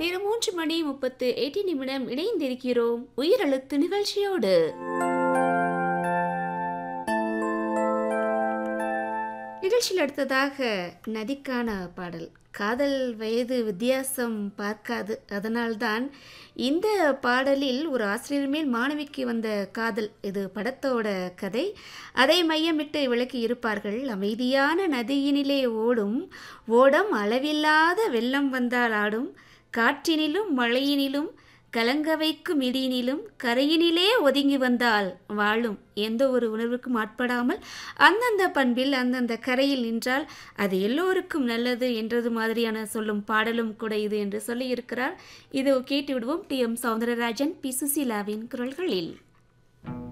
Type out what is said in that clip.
நேரம் மூன்று மணி முப்பத்து எட்டு நிமிடம் இணைந்திருக்கிறோம் உயிரெழுத்து நிகழ்ச்சியோடு நிகழ்ச்சியில் அடுத்ததாக நதிக்கான பாடல் காதல் வயது வித்தியாசம் பார்க்காது அதனால்தான் இந்த பாடலில் ஒரு ஆசிரியர் மேல் மாணவிக்கு வந்த காதல் இது படத்தோட கதை அதை மையமிட்டு விளக்கி இருப்பார்கள் அமைதியான நதியினிலே ஓடும் ஓடம் அளவில்லாத வெள்ளம் வந்தால் ஆடும் காற்றினிலும் மழையினிலும் கலங்க வைக்கும் இடியினிலும் கரையினிலே ஒதுங்கி வந்தால் வாழும் எந்த ஒரு உணர்வுக்கும் ஆட்படாமல் அந்தந்த பண்பில் அந்தந்த கரையில் நின்றால் அது எல்லோருக்கும் நல்லது என்றது மாதிரியான சொல்லும் பாடலும் கூட இது என்று சொல்லியிருக்கிறார் இது கேட்டு விடுவோம் டி எம் சௌந்தரராஜன் பி சுசீலாவின் குரல்களில்